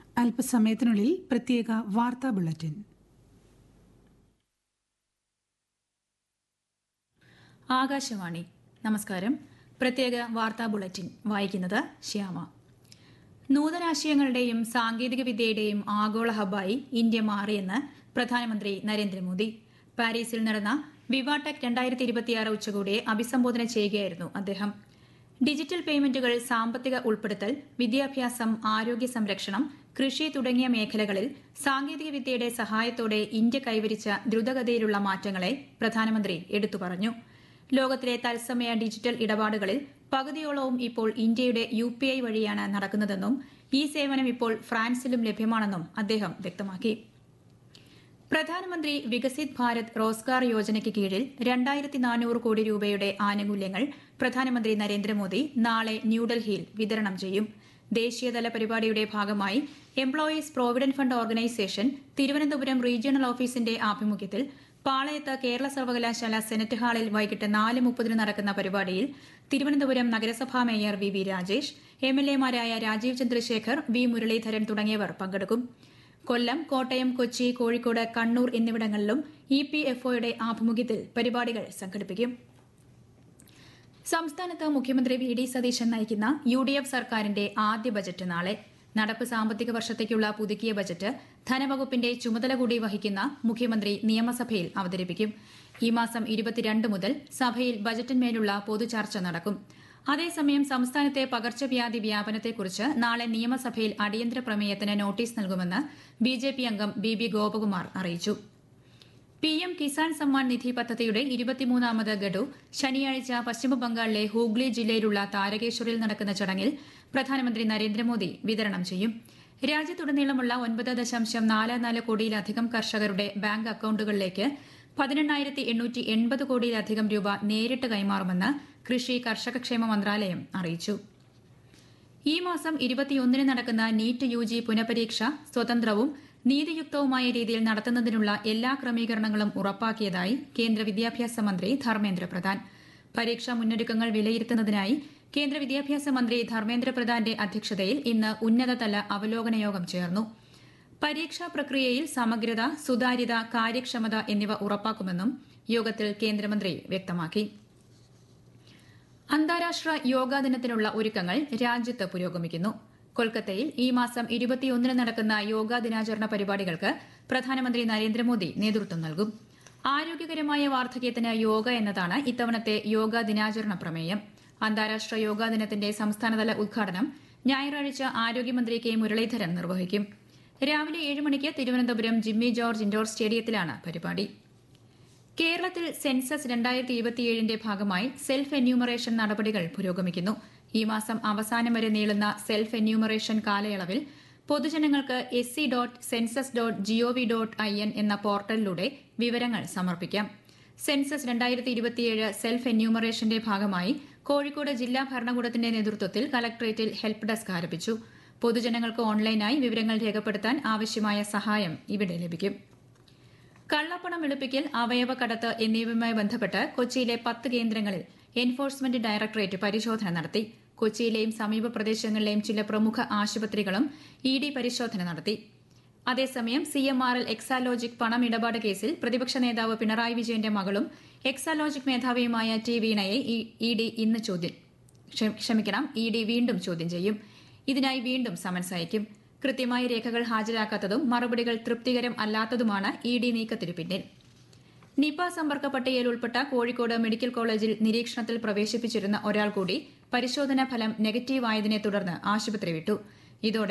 അല്പസമയത്തിനുള്ളിൽ പ്രത്യേക വാർത്താ ബുള്ളറ്റിൻ ആകാശവാണി നമസ്കാരം പ്രത്യേക വാർത്താ ബുള്ളറ്റിൻ വായിക്കുന്നത് ശ്യാമ നൂതനാശയങ്ങളുടെയും സാങ്കേതിക വിദ്യയുടെയും ആഗോള ഹബ്ബായി ഇന്ത്യ മാറിയെന്ന് പ്രധാനമന്ത്രി നരേന്ദ്രമോദി പാരീസിൽ നടന്ന വിവാടെക് രണ്ടായിരത്തി ഇരുപത്തിയാറ് ഉച്ചകോടിയെ അഭിസംബോധന ചെയ്യുകയായിരുന്നു അദ്ദേഹം ഡിജിറ്റൽ പേയ്മെന്റുകൾ സാമ്പത്തിക ഉൾപ്പെടുത്തൽ വിദ്യാഭ്യാസം ആരോഗ്യ സംരക്ഷണം കൃഷി തുടങ്ങിയ മേഖലകളിൽ സാങ്കേതിക വിദ്യയുടെ സഹായത്തോടെ ഇന്ത്യ കൈവരിച്ച ദ്രുതഗതിയിലുള്ള മാറ്റങ്ങളെ പ്രധാനമന്ത്രി എടുത്തു പറഞ്ഞു ലോകത്തിലെ തത്സമയ ഡിജിറ്റൽ ഇടപാടുകളിൽ പകുതിയോളവും ഇപ്പോൾ ഇന്ത്യയുടെ യു പി ഐ വഴിയാണ് നടക്കുന്നതെന്നും ഈ സേവനം ഇപ്പോൾ ഫ്രാൻസിലും ലഭ്യമാണെന്നും അദ്ദേഹം വ്യക്തമാക്കി പ്രധാനമന്ത്രി വികസിത് ഭാരത് റോസ്ഗാർ യോജനയ്ക്ക് കീഴിൽ രണ്ടായിരത്തി നാനൂറ് കോടി രൂപയുടെ ആനുകൂല്യങ്ങൾ പ്രധാനമന്ത്രി നരേന്ദ്രമോദി നാളെ ന്യൂഡൽഹിയിൽ വിതരണം ചെയ്യും ദേശീയതല പരിപാടിയുടെ ഭാഗമായി employees provident fund organisation Thiruvananthapuram regional ഓഫീസിന്റെ ആഭിമുഖ്യത്തിൽ പാളയത്ത് കേരള സർവകലാശാല സെനറ്റ് ഹാളിൽ വൈകിട്ട് നാല് മുപ്പതിന് നടക്കുന്ന പരിപാടിയിൽ തിരുവനന്തപുരം നഗരസഭാ mayor V V Rajesh M L എമാരായ രാജീവ് ചന്ദ്രശേഖർ വി മുരളീധരൻ തുടങ്ങിയവർ പങ്കെടുക്കും കൊല്ലം കോട്ടയം കൊച്ചി കോഴിക്കോട് കണ്ണൂർ എന്നിവിടങ്ങളിലും ഇ പി എഫ് ഒയുടെ ആഭിമുഖ്യത്തിൽ പരിപാടികൾ സംഘടിപ്പിക്കും സംസ്ഥാനത്ത് മുഖ്യമന്ത്രി വി ഡി സതീശൻ നയിക്കുന്ന യു ഡി എഫ് സർക്കാരിന്റെ ആദ്യ ബജറ്റ് നാളെ നടപ്പ് സാമ്പത്തിക വർഷത്തേക്കുള്ള പുതുക്കിയ ബജറ്റ് ധനവകുപ്പിന്റെ ചുമതല കൂടി വഹിക്കുന്ന മുഖ്യമന്ത്രി നിയമസഭയിൽ അവതരിപ്പിക്കും ഈ മാസം ഇരുപത്തിരണ്ട് മുതൽ സഭയിൽ ബജറ്റിന്മേലുള്ള പൊതുചർച്ച നടക്കും അതേസമയം സംസ്ഥാനത്തെ പകർച്ചവ്യാധി വ്യാപനത്തെക്കുറിച്ച് നാളെ നിയമസഭയിൽ അടിയന്തര പ്രമേയത്തിന് നോട്ടീസ് നൽകുമെന്ന് ബി ജെ പി അംഗം ബി ബി ഗോപകുമാർ അറിയിച്ചു പി എം കിസാൻ സമ്മാൻ നിധി പദ്ധതിയുടെ ഇരുപത്തിമൂന്നാമത് ഗഡു ശനിയാഴ്ച പശ്ചിമബംഗാളിലെ ഹൂഗ്ലി ജില്ലയിലുള്ള താരകേശ്വറിൽ നടക്കുന്ന ചടങ്ങിൽ പ്രധാനമന്ത്രി നരേന്ദ്രമോദി വിതരണം ചെയ്യും രാജ്യത്തുടനീളമുള്ള ഒൻപത് ദശാംശം നാല് നാല് കോടിയിലധികം കർഷകരുടെ ബാങ്ക് അക്കൌണ്ടുകളിലേക്ക് പതിനെണ്ണായിരത്തി എണ്ണൂറ്റി എൺപത് കോടിയിലധികം രൂപ നേരിട്ട് കൈമാറുമെന്ന് കൃഷി കർഷകക്ഷേമ മന്ത്രാലയം അറിയിച്ചു ഈ മാസം ഇരുപത്തിയൊന്നിന് നടക്കുന്ന നീറ്റ് യു ജി പുനഃപരീക്ഷ സ്വതന്ത്രവും നീതിയുക്തവുമായ രീതിയിൽ നടത്തുന്നതിനുള്ള എല്ലാ ക്രമീകരണങ്ങളും ഉറപ്പാക്കിയതായി കേന്ദ്ര വിദ്യാഭ്യാസ മന്ത്രി ധർമ്മേന്ദ്ര പ്രധാൻ പരീക്ഷാ മുന്നൊരുക്കങ്ങൾ വിലയിരുത്തുന്നതിനായി കേന്ദ്ര വിദ്യാഭ്യാസ മന്ത്രി ധർമ്മേന്ദ്ര പ്രധാന്റെ അധ്യക്ഷതയിൽ ഇന്ന് ഉന്നതതല അവലോകന യോഗം ചേർന്നു പരീക്ഷാ പ്രക്രിയയിൽ സമഗ്രത സുതാര്യത കാര്യക്ഷമത എന്നിവ ഉറപ്പാക്കുമെന്നും യോഗത്തിൽ കേന്ദ്രമന്ത്രി വ്യക്തമാക്കി അന്താരാഷ്ട്ര യോഗാ ദിനത്തിനുള്ള ഒരുക്കങ്ങൾ രാജ്യത്ത് പുരോഗമിക്കുന്നു കൊൽക്കത്തയിൽ ഈ മാസം ഇരുപത്തിയൊന്നിന് നടക്കുന്ന യോഗാ ദിനാചരണ പരിപാടികൾക്ക് പ്രധാനമന്ത്രി നരേന്ദ്രമോദി നേതൃത്വം നൽകും ആരോഗ്യകരമായ വാർദ്ധക്യത്തിന് യോഗ എന്നതാണ് ഇത്തവണത്തെ യോഗാ ദിനാചരണ പ്രമേയം അന്താരാഷ്ട്ര യോഗാ ദിനത്തിന്റെ സംസ്ഥാനതല ഉദ്ഘാടനം ഞായറാഴ്ച ആരോഗ്യമന്ത്രി കെ മുരളീധരൻ നിർവഹിക്കും രാവിലെ ഏഴ് മണിക്ക് തിരുവനന്തപുരം ജിമ്മി ജോർജ് ഇൻഡോർ സ്റ്റേഡിയത്തിലാണ് പരിപാടി കേരളത്തിൽ സെൻസസ് രണ്ടായിരത്തി ഇരുപത്തിയേഴിന്റെ ഭാഗമായി സെൽഫ് എന്യൂമറേഷൻ നടപടികൾ പുരോഗമിക്കുന്നു ഈ മാസം അവസാനം വരെ നീളുന്ന സെൽഫ് എന്യൂമറേഷൻ കാലയളവിൽ പൊതുജനങ്ങൾക്ക് S C dot census dot GOV dot I N എന്ന പോർട്ടലിലൂടെ വിവരങ്ങൾ സമർപ്പിക്കാം സെൻസസ് രണ്ടായിരത്തി ഇരുപത്തിയേഴ് സെൽഫ് എന്യൂമറേഷന്റെ ഭാഗമായി കോഴിക്കോട് ജില്ലാ ഭരണകൂടത്തിന്റെ നേതൃത്വത്തിൽ കലക്ടറേറ്റിൽ ഹെൽപ്പ് ഡെസ്ക് ആരംഭിച്ചു പൊതുജനങ്ങൾക്ക് ഓൺലൈനായി വിവരങ്ങൾ രേഖപ്പെടുത്താൻ ആവശ്യമായ സഹായം ഇവിടെ ലഭിക്കും കള്ളപ്പണം വെളുപ്പിക്കൽ അവയവ കടത്ത് എന്നിവയുമായി ബന്ധപ്പെട്ട് കൊച്ചിയിലെ പത്ത് കേന്ദ്രങ്ങളിൽ എൻഫോഴ്സ്മെന്റ് ഡയറക്ടറേറ്റ് പരിശോധന നടത്തി കൊച്ചിയിലെയും സമീപ പ്രദേശങ്ങളിലെയും ചില പ്രമുഖ ആശുപത്രികളും ഇ ഡി പരിശോധന നടത്തി അതേസമയം C M R L Exalogic പണമിടപാട് കേസിൽ പ്രതിപക്ഷ നേതാവ് പിണറായി വിജയന്റെ മകളും എക്സാലോജിക് മേധാവിയുമായ ടി വീണയെ ഇ ഡി ഇന്ന് ചോദ്യം ക്ഷമിക്കണം ഇ ഡി വീണ്ടും ചോദ്യം ചെയ്യും ഇതിനായി വീണ്ടും സമൻസ് അയക്കും കൃത്യമായ രേഖകൾ ഹാജരാക്കാത്തതും മറുപടികൾ തൃപ്തികരം അല്ലാത്തതുമാണ് ഇ ഡി നീക്കത്തിനു പിന്നിൽ നിപ സമ്പർക്ക പട്ടികയിൽ ഉൾപ്പെട്ട കോഴിക്കോട് മെഡിക്കൽ കോളേജിൽ നിരീക്ഷണത്തിൽ പ്രവേശിപ്പിച്ചിരുന്ന ഒരാൾ കൂടി പരിശോധനാ ഫലം നെഗറ്റീവ് ആയതിനെ തുടർന്ന് ആശുപത്രി വിട്ടു ഇതോടെ